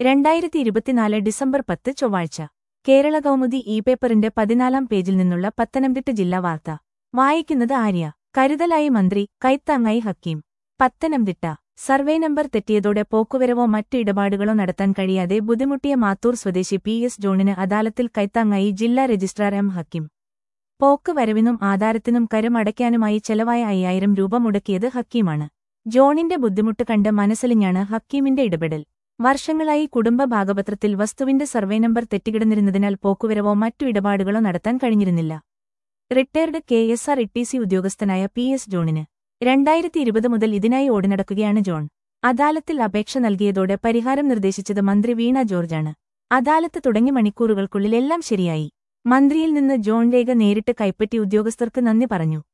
രണ്ടായിരത്തി ഇരുപത്തിനാല് ഡിസംബർ പത്ത് ചൊവ്വാഴ്ച കേരള കൗമുദി ഇ പേപ്പറിന്റെ പതിനാലാം പേജിൽ നിന്നുള്ള പത്തനംതിട്ട ജില്ലാ വാർത്ത വായിക്കുന്നത് ആര്യ കരുതലായി മന്ത്രി കൈത്താങ്ങായി ഹക്കീം പത്തനംതിട്ട സർവേ നമ്പർ തെറ്റിയതോടെ പോക്കുവരവോ മറ്റു ഇടപാടുകളോ നടത്താൻ കഴിയാതെ ബുദ്ധിമുട്ടിയ മാത്തൂർ സ്വദേശി പി എസ് ജോണിന് അദാലത്തിൽ കൈത്താങ്ങായി ജില്ലാ രജിസ്ട്രാർ എം ഹക്കീം പോക്ക് വരവിനും ആധാരത്തിനും കരമടയ്ക്കാനുമായി ചെലവായ അയ്യായിരം രൂപ മുടക്കിയത് ഹക്കീമാണ് ജോണിന്റെ ബുദ്ധിമുട്ട് കണ്ട് മനസ്സിലിഞ്ഞാണ് ഹക്കീമിന്റെ ഇടപെടൽ വർഷങ്ങളായി കുടുംബ ഭാഗപത്രത്തിൽ വസ്തുവിന്റെ സർവേ നമ്പർ തെറ്റിക്കിടന്നിരുന്നതിനാൽ പോക്കുവരവോ മറ്റു ഇടപാടുകളോ നടത്താൻ കഴിഞ്ഞിരുന്നില്ല retired K S R E ഉദ്യോഗസ്ഥനായ പി എസ് ജോണിന് രണ്ടായിരത്തി ഇരുപത് മുതൽ ഇതിനായി ഓടിനടക്കുകയാണ് ജോൺ അദാലത്തിൽ അപേക്ഷ നൽകിയതോടെ പരിഹാരം നിർദ്ദേശിച്ചത് മന്ത്രി വീണ ജോർജാണ് അദാലത്ത് തുടങ്ങി മണിക്കൂറുകൾക്കുള്ളിൽ എല്ലാം ശരിയായി മന്ത്രിയിൽ നിന്ന് ജോൺ രേഖ നേരിട്ട് കൈപ്പറ്റി ഉദ്യോഗസ്ഥർക്ക് നന്ദി പറഞ്ഞു